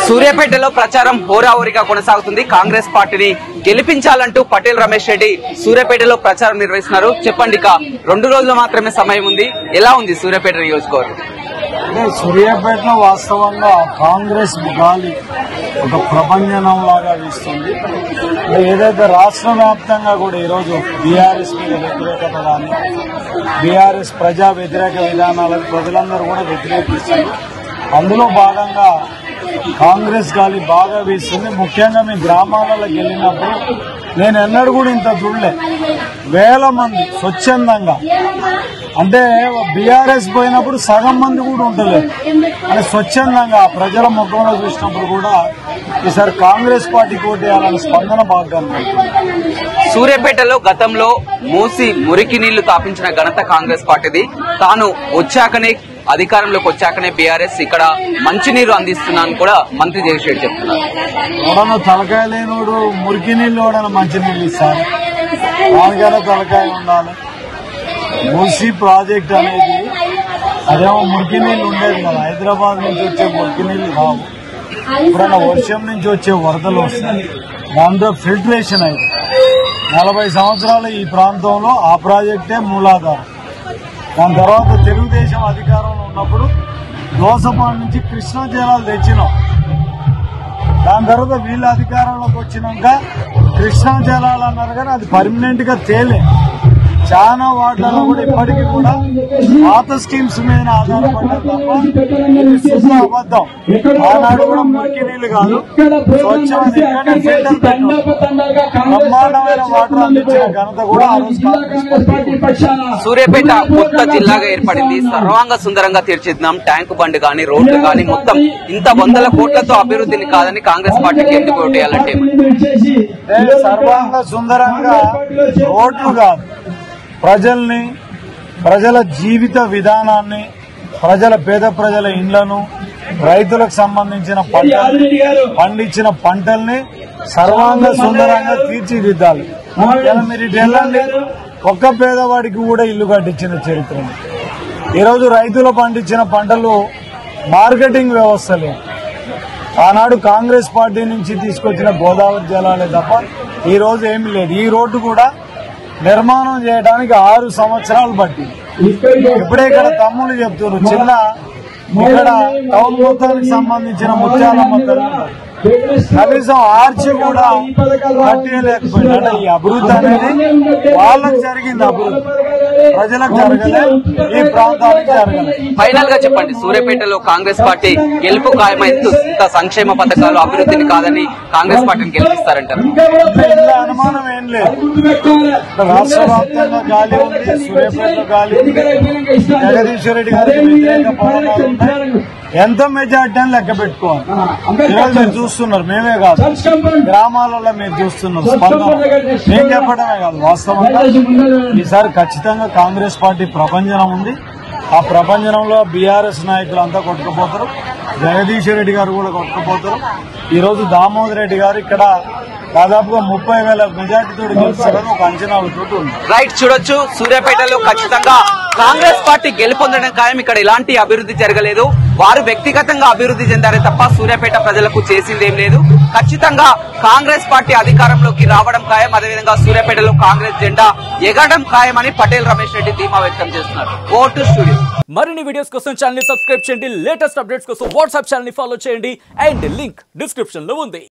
సూర్యాపేటలో ప్రచారం హోరాహోరీగా కొనసాగుతుంది కాంగ్రెస్ పార్టీని గెలిపించాలంటూ పటేల్ రమేష్ రెడ్డి సూర్యాపేటలో ప్రచారం నిర్వహిస్తున్నారు చెప్పండి ఇక రెండు రోజులు మాత్రమే సమయం ఉంది ఎలా ఉంది సూర్యాపేట నియోజకవర్గం అంటే సూర్యాపేటలో వాస్తవంగా కాంగ్రెస్ గాలి ఒక ప్రభంజనం లాగా వీస్తుంది అంటే ఏదైతే రాష్ట్ర వ్యాప్తంగా కూడా ఈరోజు బీఆర్ఎస్ మీద వ్యతిరేకత కానీ బీఆర్ఎస్ ప్రజా వ్యతిరేక విధానాలకు ప్రజలందరూ కూడా వ్యతిరేకిస్తారు అందులో భాగంగా కాంగ్రెస్ గాలి బాగా వీస్తుంది ముఖ్యంగా మీ గ్రామాలకు వెళ్ళినప్పుడు నేను ఎన్నడూ కూడా ఇంత చూడలే వేల మంది స్వచ్ఛందంగా అంటే బీఆర్ఎస్ పోయినప్పుడు సగం మంది కూడా ఉంటలేదు అంటే స్వచ్ఛందంగా ప్రజల ముఖంలో చూసినప్పుడు కూడా ఈసారి కాంగ్రెస్ పార్టీకి ఓటేయాలనే స్పందన బాగా కనపడుతుంది సూర్యాపేటలో గతంలో మూసి మురికి నీళ్లు తాపించిన ఘనత కాంగ్రెస్ పార్టీది తాను వచ్చాకనే అధికారంలోకి వచ్చాకనే బీఆర్ఎస్ ఇక్కడ మంచినీరు అందిస్తున్నాను కూడా మంత్రి జగదీష్ చెప్తున్నారు ఎవడన్నా తలకాయ లేనోడు మురికి నీళ్ళు ఎవడన్నా మంచి నీళ్ళు ఇస్తారు దానికైనా తలకాయ ఉండాలి మూసీ ప్రాజెక్ట్ అనేది అదేమో మురికి నీళ్ళు ఉండేది కదా హైదరాబాద్ నుంచి వచ్చే మురికి నీళ్ళు రావు ఎప్పుడైనా వర్షం నుంచి వచ్చే వరదలు వస్తాయి దాంతో ఫిల్టరేషన్ అయింది నలభై సంవత్సరాలు ఈ ప్రాంతంలో ఆ ప్రాజెక్టే మూలాధారం దాని తర్వాత తెలుగుదేశం అధికారంలో ఉన్నప్పుడు దోసపాడు నుంచి కృష్ణా జలాలు తెచ్చినాం దాని తర్వాత వీళ్ళ అధికారంలోకి వచ్చినాక కృష్ణా జలాలు అన్నారు కానీ అది పర్మనెంట్ గా తేలే చాలా వాటిలలో కూడా ఇప్పటికీ కూడా పాత స్కీమ్స్ మీద ఆధారపడ్డారు తప్ప ఇది శుద్ధ అబద్ధం ఆనాడు కూడా మురికి నీళ్లు కాదు స్వచ్ఛమైన ఇక్కడనే ఫిల్టర్ పెట్టాం బ్రహ్మాండమైన వాటర్ అందించిన ఘనత కూడా ఆ రోజు కాంగ్రెస్ పార్టీ. సూర్యాపేట కొత్త జిల్లాగా ఏర్పడింది సర్వాంగ సుందరంగా తీర్చిదిద్దాం ట్యాంక్ బండ్ గాని రోడ్లు గాని మొత్తం ఇంత వందల కోట్లతో అభివృద్ధిని కాదని కాంగ్రెస్ పార్టీకి ఎందుకు ఓటేయాలంటే అంటే సర్వాంగ సుందరంగా రోడ్లు కాదు ప్రజల్ని ప్రజల జీవిత విధానాన్ని ప్రజల పేద ప్రజల ఇండ్లను రైతులకు సంబంధించిన పంటలు పండించిన పంటల్ని సర్వాంగ సుందరంగా తీర్చిదిద్దాలి ఇలా మీరు ఇటు వెళ్ళండి ఒక్క పేదవాడికి కూడా ఇల్లు కట్టించిన చరిత్ర ఉంది. ఈరోజు రైతులు పండించిన పంటలు మార్కెటింగ్ వ్యవస్థ లేదు ఆనాడు కాంగ్రెస్ పార్టీ నుంచి తీసుకొచ్చిన గోదావరి జలాలే తప్ప ఈ రోజు ఏమీ లేదు ఈ రోడ్డు కూడా నిర్మాణం చేయడానికి ఆరు సంవత్సరాలు పట్టింది ఇప్పుడే ఇక్కడ తమ్ముళ్ళు చెప్తున్నారు చిన్న ఇక్కడ టౌన్ మొత్తానికి సంబంధించిన ముత్యాలమ్మ తల్లి కనీసం ఆర్చి కూడా కట్టేయలేకపోయింది అంటే ఈ అభివృద్ధి అనేది వాళ్ళకి జరిగింది అభివృద్ధి ప్రజలకు జరగలేదు ఈ ప్రాంతానికి జరగలేదు ఫైనల్ గా చెప్పండి సూర్యాపేటలో కాంగ్రెస్ పార్టీ గెలుపు ఖాయమైంది ఇంత సంక్షేమ పథకాలు అభివృద్ధిని కాదని కాంగ్రెస్ పార్టీని గెలిపిస్తారంటారు ఇందులో అనుమానం ఏం లేదు ఇక్కడ రాష్ట్ర వ్యాప్తంగా గాలి ఉంది సూర్యాపేటలో గాలి ఉంది జగదీశ్వర రెడ్డి గారికి వ్యతిరేక పవనాలు ఉన్నాయి. ఎంత మెజార్టీ అని లెక్క పెట్టుకోవాలి ఈరోజు మీరు చూస్తున్నారు మేమే కాదు గ్రామాలలో మీరు చూస్తున్నారు స్పందన మేము చెప్పడమే కాదు వాస్తవంగా ఈసారి ఖచ్చితంగా కాంగ్రెస్ పార్టీ ప్రపంచనం ఉంది ఆ ప్రపంచనంలో బీఆర్ఎస్ నాయకులు అంతా కొట్టుకుపోతారు జగదీశ్వర రెడ్డి గారు కూడా కొట్టుకుపోతారు ఈ రోజు దామోదర్ రెడ్డి గారు ఇక్కడ దాదాపుగా ముప్పై వేల మెజార్టీతో గెలుస్తారని ఒక అంచనాలతో ఉంది రైట్ చూడొచ్చు సూర్యాపేటలో ఖచ్చితంగా కాంగ్రెస్ పార్టీ గెలుపొందడం ఖాయం ఇక్కడ ఎలాంటి అభివృద్ధి జరగలేదు వారు వ్యక్తిగతంగా అభివృద్ధి చెందారే తప్ప సూర్యాపేట ప్రజలకు చేసిందేం లేదు ఖచ్చితంగా కాంగ్రెస్ పార్టీ అధికారంలోకి రావడం ఖాయం అదేవిధంగా సూర్యాపేటలో కాంగ్రెస్ జెండా ఎగరడం ఖాయమని పటేల్ రమేష్ రెడ్డి ధీమా వ్యక్తం చేస్తున్నారు ఓటు స్టూడియో మరిన్ని వీడియోస్ కోసం ఛానల్ ని సబ్స్క్రైబ్ చేయండి లేటెస్ట్ అప్డేట్స్ కోసం వాట్సాప్ ఛానల్ ని ఫాలో చేయండి అండ్ లింక్ డిస్క్రిప్షన్ లో ఉంది